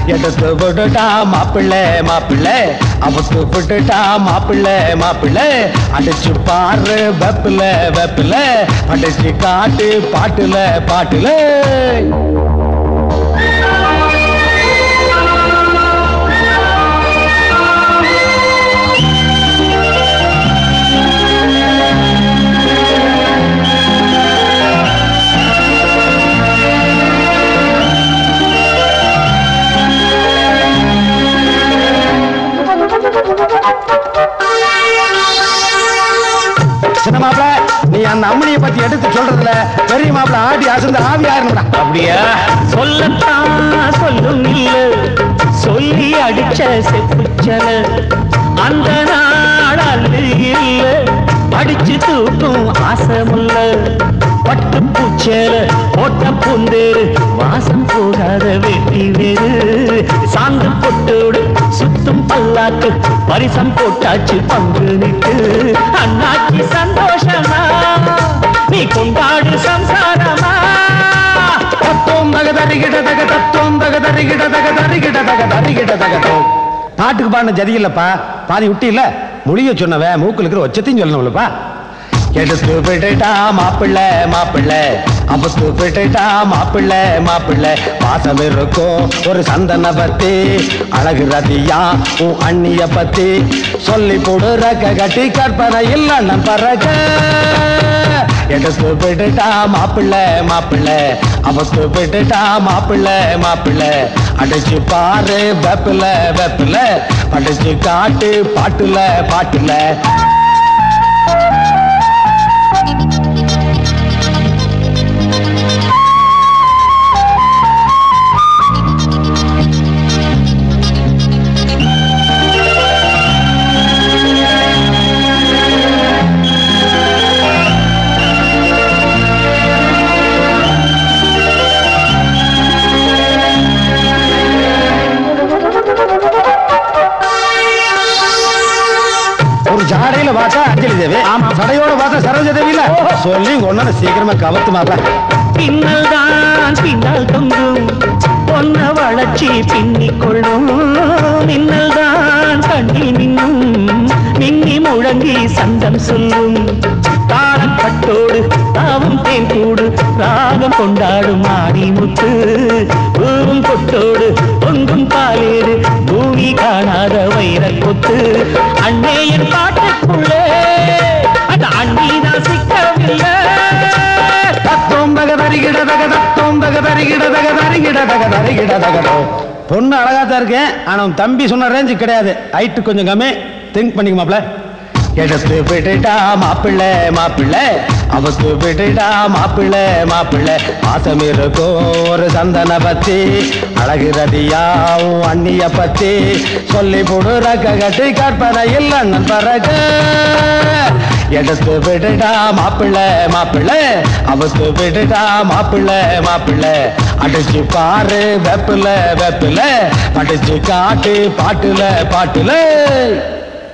எடுத்து விட்டுட்டா மாப்பிள்ளை மாப்பிள்ளை அவுத்து விட்டுட்டா மாப்பிள்ளை மாப்பிள்ளை அடிச்சு பாரு வெப்பில வெப்பில அடிச்சு காட்டு பாட்டுல பாட்டுல சின்ன மாப்பிள நீ அந்த அம்மனியை பத்தி எடுத்து சொல்றதுல பெரிய மாப்பிள ஆடி அசந்து ஆவி ஆறணும்டா அப்படியா சொல்லத்தான் சொல்லும் இல்ல சொல்லி அடிச்ச செப்புச்சல அந்த நாடால் இல்ல அடிச்சு தூக்கும் ஆசமுல்ல பட்டு பூச்சேல போட்ட பூந்தேரு வாசம் போகாத வெட்டி வேறு சாந்து பொட்டோடு சுத்தும் பல்லாக்கு பரிசம் போட்டாச்சு பங்கு நிட்டு அண்ணாச்சி சந்தோஷமா நீ கொண்டாடு சம்சாரமா தத்துவம் தக தரிகிட தக தத்துவம் தக தரிகிட தக தரிகிட தக தரிகிட தக தோ. பாட்டுக்கு பாடின ஜதி இல்லப்பா பாதி விட்டு இல்ல மொழிய சொன்னவ மூக்குல இருக்கிற ஒச்சத்தையும் சொல்லணும்லப்பா எடுத்து விட்டுட்டா மாப்பிள்ள மாப்பிள்ள அபத்து விட்டுட்டா மாப்பிள்ள மாப்பிள்ள பாசம் இருக்கும் ஒரு சந்தன பத்தி அழகு ரதியா உன் அண்ணிய பத்தி சொல்லி போடு ரக்க கட்டி கற்பனை இல்ல பறக்க எடுத்து விட்டுட்டா மாப்பிள்ள மாப்பிள்ள அவத்து விட்டுட்டா மாப்பிள்ள மாப்பிள்ள அடிச்சு பாரு வெப்பில வெப்பில அடிச்சு காட்டு பாட்டுல பாட்டுல ஒரு ஜாடையில பார்த்தா அஞ்சலி தேவி ஆமா சடையோட பார்த்தா சரோஜ தேவி இல்ல சொல்லி ஒன்னு சீக்கிரமா கவத்து மாப்பா பின்னல் தான் பின்னால் தொங்கும் பொன்ன வளர்ச்சி பின்னிக் கொள்ளும் மின்னல் தான் கண்ணில் மின்னும் மின்னி முழங்கி சந்தம் சொல்லும் தாளக்கட்டோடு தாவும் தேன் கூடு ராகம் கொண்டாடும் ஆடி முத்து பூவும் கொட்டோடு பொங்கும் பாலேடு பூமி காணாத வைரக் கொத்து அண்ணேயன் பாட்டுக்குள்ளே அந்த அண்ணீதான் சிக்கவில்லை தத்துவம் தக தரிகிட தக தத்துவம் தக தரிகிட தக தரிகிட தக தரிகிட தகடோ பொண்ணு அழகா தான் இருக்கேன் ஆனா உன் தம்பி சொன்ன ரேஞ்சு கிடையாது ஹைட்டு கொஞ்சம் கம்மி திங்க் பண்ணிக்க மாப்ள எடுத்து விட்டுட்டா மாப்பிள்ளை மாப்பிள்ளை அவத்து விட்டுட்டா மாப்பிள்ளை மாப்பிள்ளை பாசம் இருக்கும் ஒரு சந்தன பத்தி அழகு ரதியா உன் அண்ணிய பத்தி சொல்லி போடு ரக்க கட்டி கற்பனை இல்லைன்னு பறக்க எடுத்து விடுடா மாப்பிள்ள மாப்பிள்ள அவத்து விடுடா மாப்பிள்ள மாப்பிள்ள அடிச்சு பாரு வெப்பில வெப்பில அடிச்சு காட்டு பாட்டுல பாட்டுல